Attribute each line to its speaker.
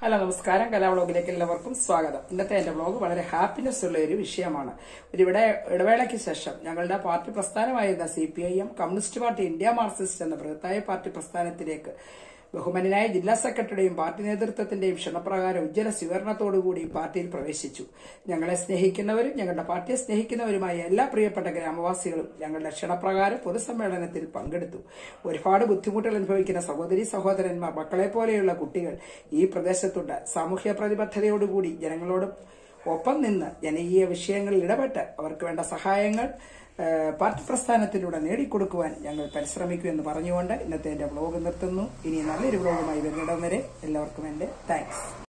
Speaker 1: hello നമസ്കാരം കലാവ്ലോഗിലേക്ക് എല്ലാവർക്കും സ്വാഗതം ഇന്നത്തെ എന്റെ വ്ലോഗ് വളരെ ഹാപ്പിനെസ് ഉള്ള ഒരു വിഷയമാണ് ഒരു ഇവിടെ ഇടവേളയ്ക്ക് ശേഷം ഞങ്ങളുടെ പാർട്ടി പ്രസ്ഥാനമായിരുന്ന C P I M communist party India Marxist എന്ന ബൃഹത്തായ പാർട്ടി പ്രസ്ഥാനത്തിലേക്ക് ബഹുമാനായ ജില്ലാ സെക്രട്ടറിയുടെയും പാർട്ടി നേതൃത്വത്തിന്റെയും ക്ഷണപ്രകാരം ഉജ്ജ്വല സ്വീകരണത്തോടുകൂടി പാർട്ടിയിൽ പ്രവേശിച്ചു ഞങ്ങളെ സ്നേഹിക്കുന്നവരും ഞങ്ങളുടെ പാർട്ടിയെ സ്നേഹിക്കുന്നവരുമായ എല്ലാ പ്രിയപ്പെട്ട ഗ്രാമവാസികളും ഞങ്ങളുടെ ക്ഷണപ്രകാരം പൊതുസമ്മേളനത്തിൽ പങ്കെടുത്തു ഒരുപാട് ബുദ്ധിമുട്ടുകൾ അനുഭവിക്കുന്ന സഹോദരി സഹോദരന്മാർ മക്കളെ പോലെയുള്ള കുട്ടികൾ ഈ പ്രദേശത്തുണ്ട് സാമൂഹ്യ പ്രതിബദ്ധതയോടുകൂടി ജനങ്ങളോട് ഒപ്പം നിന്ന് ജനകീയ വിഷയങ്ങളിൽ ഇടപെട്ട് അവർക്ക് വേണ്ട സഹായങ്ങൾ ഏഹ്, പാർട്ടി പ്രസ്ഥാനത്തിലൂടെ നേടിക്കൊടുക്കുവാൻ ഞങ്ങൾ പരിശ്രമിക്കുമെന്ന് പറഞ്ഞുകൊണ്ട് ഇന്നത്തെ എന്റെ വ്ലോഗ് നിർത്തുന്നു ഇനി നല്ലൊരു വ്ലോഗുമായി വരുന്നിടം വരെ എല്ലാവർക്കും എന്റെ താങ്ക്സ്